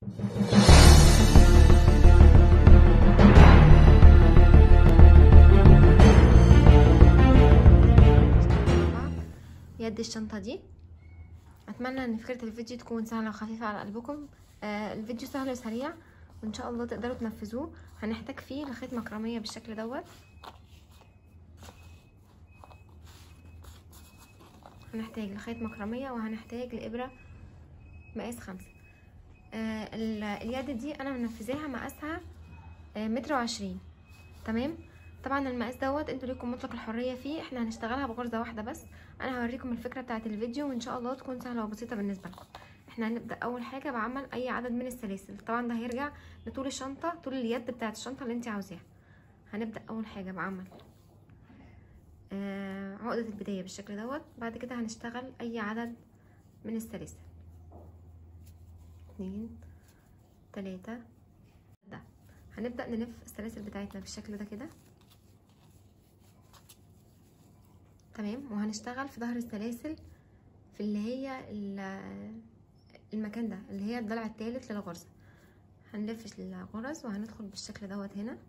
يد الشنطة دي اتمنى ان فكرة الفيديو تكون سهلة وخفيفة على قلبكم آه الفيديو سهل وسريع وان شاء الله تقدروا تنفذوه هنحتاج فيه لخيط مكرمية بالشكل دوت هنحتاج لخيط مكرمية وهنحتاج لإبرة مقاس خمسة آه اليد دي انا منفذاها مقاسها آه متر وعشرين تمام طبعا المقاس دوت انتوا ليكم مطلق الحريه فيه احنا هنشتغلها بغرزه واحده بس انا هوريكم الفكره بتاعه الفيديو وان شاء الله تكون سهله وبسيطه بالنسبه لكم احنا هنبدا اول حاجه بعمل اي عدد من السلاسل طبعا ده هيرجع لطول الشنطه طول اليد بتاعه الشنطه اللي انت عاوزاها هنبدا اول حاجه بعمل آه عقده البدايه بالشكل دوت بعد كده هنشتغل اي عدد من السلاسل اتنين تلاتة ده هنبدأ نلف السلاسل بتاعتنا بالشكل ده كده تمام وهنشتغل في ظهر السلاسل في اللي هي المكان ده اللي هي الضلع الثالث للغرزة هنلف الغرز وهندخل بالشكل دوت هنا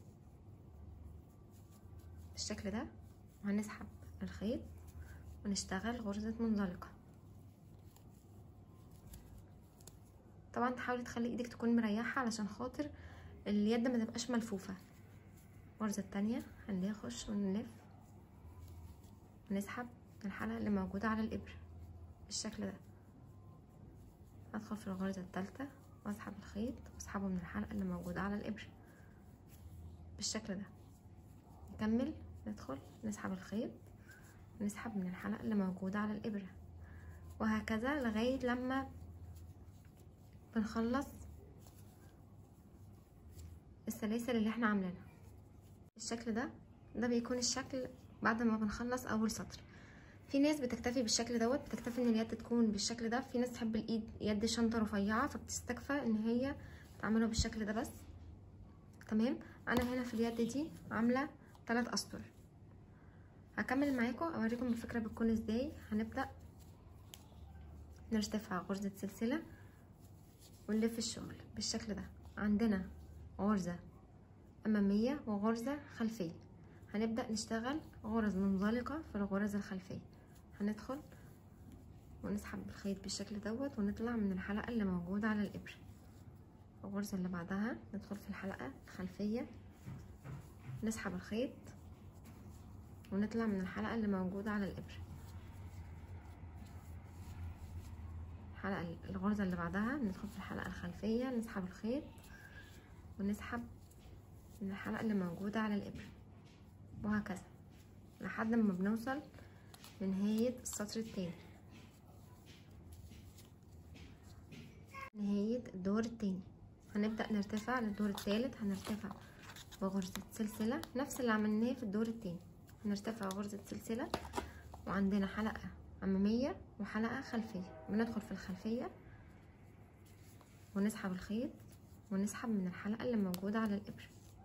بالشكل ده وهنسحب الخيط ونشتغل غرزة منزلقة طبعا تحاولي تخلي ايدك تكون مريحة علشان خاطر اليد ما تبقاش ملفوفة الغرزة التانية هنخش ونلف ونسحب الحلقة اللي موجودة على الإبرة بالشكل ده ادخل في الغرزة التالتة واسحب الخيط واسحبه من الحلقة اللي موجودة على الإبرة بالشكل ده نكمل ندخل نسحب الخيط ونسحب من الحلقة اللي موجودة على الإبرة وهكذا لغاية لما بنخلص السلاسل اللي احنا عاملينها بالشكل ده ده بيكون الشكل بعد ما بنخلص اول سطر في ناس بتكتفي بالشكل دوت بتكتفي ان اليد تكون بالشكل ده في ناس تحب الايد يد شنطه رفيعه فبتستكفى ان هي تعمله بالشكل ده بس تمام انا هنا في اليد دي عامله ثلاث اسطر هكمل معاكم اوريكم الفكره بتكون ازاي هنبدا نرتفع غرزه سلسله ونلف الشغل بالشكل ده عندنا غرزه اماميه وغرزه خلفيه هنبدأ نشتغل غرز منزلقة في الغرز الخلفية هندخل ونسحب الخيط بالشكل دوت ونطلع من الحلقة اللي موجودة على الإبرة الغرزة اللي بعدها ندخل في الحلقة الخلفية نسحب الخيط ونطلع من الحلقة اللي موجودة على الإبرة الحلقة الغرزة اللي بعدها ندخل في الحلقة الخلفية نسحب الخيط ونسحب من الحلقة اللي موجودة على الإبرة وهكذا لحد ما بنوصل لنهاية السطر التاني نهاية الدور التاني هنبدأ نرتفع للدور التالت هنرتفع بغرزة سلسلة نفس اللي عملناه في الدور التاني هنرتفع غرزة سلسلة وعندنا حلقة أمامية وحلقة خلفية بندخل في الخلفية ونسحب الخيط ونسحب من الحلقة اللي موجودة على الإبرة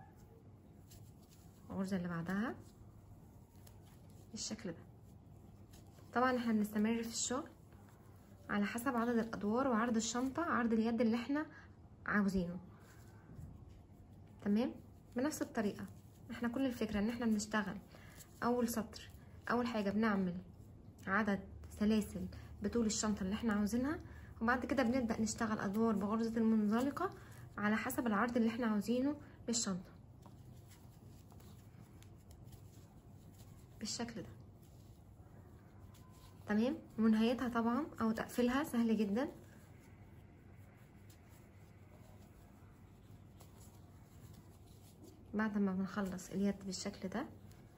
الغرزة اللي بعدها بالشكل ده طبعا احنا بنستمر في الشغل على حسب عدد الادوار وعرض الشنطة عرض اليد اللي احنا عاوزينه تمام بنفس الطريقة احنا كل الفكرة ان احنا بنشتغل اول سطر اول حاجة بنعمل عدد سلاسل بطول الشنطة اللي احنا عاوزينها وبعد كده بنبدأ نشتغل ادوار بغرزة المنزلقة على حسب العرض اللي احنا عاوزينه للشنطة بالشكل ده تمام ونهايتها طبعا او تقفيلها سهل جدا بعد ما بنخلص اليد بالشكل ده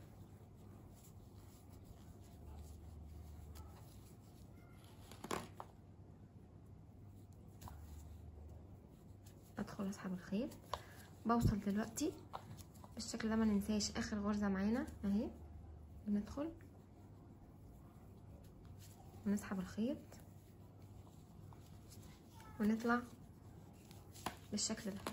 ادخل اسحب الخيط بوصل دلوقتي بالشكل ده ما ننساش اخر غرزه معانا اهي بندخل ونسحب الخيط ونطلع بالشكل ده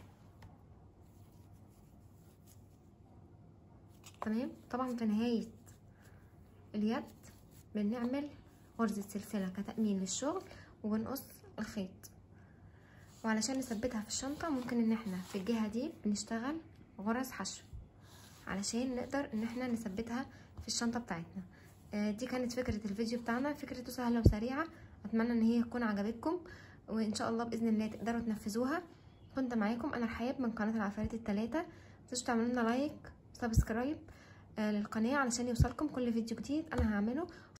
تمام طبعا في نهاية اليد بنعمل غرزة سلسلة كتأمين للشغل وبنقص الخيط وعلشان نثبتها في الشنطة ممكن ان احنا في الجهة دي بنشتغل غرز حشو علشان نقدر ان احنا نثبتها في الشنطة بتاعتنا آه دي كانت فكرة الفيديو بتاعنا فكرته سهلة وسريعة اتمنى ان هي تكون عجبتكم وان شاء الله باذن الله تقدروا تنفذوها كنت معاكم انا رحاب من قناه العفاريت الثلاثه متنسوش تعملوا لنا لايك سبسكرايب آه للقناه علشان يوصلكم كل فيديو جديد انا هعمله